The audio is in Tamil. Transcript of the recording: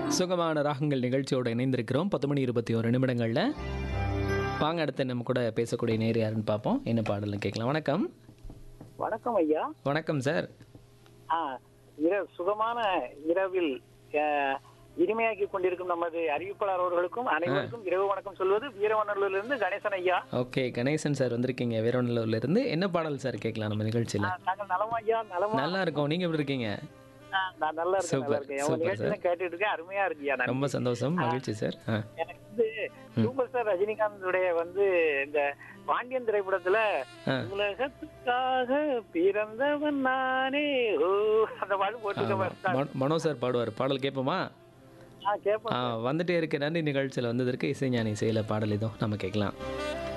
சுகமான ராகங்கள் நிகழ்ச்சியோட இணைந்திருக்கிறோம் பத்து மணி இருபத்தி ஒரு நிமிடங்களில் வாங்க அடுத்து நம்ம கூட பேசக்கூடிய நேர் யாருன்னு பார்ப்போம் என்ன பாடல்னு கேட்கலாம் வணக்கம் வணக்கம் ஐயா வணக்கம் சார் ஆ, இரவு சுகமான இரவில் அஹ், இனிமையாக்கி கொண்டிருக்கும் நமது அறிவிப்பாளர் அவர்களுக்கும் அனைவருக்கும் இரவு வணக்கம் சொல்வது வீரவனூரிலிருந்து கணேசன் ஐயா ஓகே கணேசன் சார் வந்திருக்கீங்க வீரவநல்லூர்ல இருந்து என்ன பாடல் சார் கேட்கலாம் நம்ம நிகழ்ச்சியில் ஆ, நாங்கள் நலமா ஐயா நலமா நல்லா இருக்கோம் நீங்கள் எப்படி இருக்கீங்க ஆ, நான் நல்லா இருக்கேன் நல்லா சூப்பர், இருக்கேன் உங்க சூப்பர் நிகழ்ச்சி கேட்டுட்டு இருக்கேன் அருமையா இருக்குயா நான் ரொம்ப சந்தோஷம் மகிழ்ச்சி சார் ஆ எனக்கு வந்து சூப்பர் ஸ்டார் ரஜினிகாந்துடைய வந்து இந்த பாண்டியன் திரைப்படத்துல ஆ. உலகத்துக்காக பிறந்தவன் நானே ஓ அந்த பாட்டு போட்டுக்க மனோ- மனோ சார் பாடுவார் பாடல் கேட்போமா ஆ கேட்போம் ஆ வந்துட்டே இருக்க நன்றி நிகழ்ச்சியில் வந்ததற்கு இசைஞானி இசையில் பாடல் இதோ நம்ம கேட்கலாம்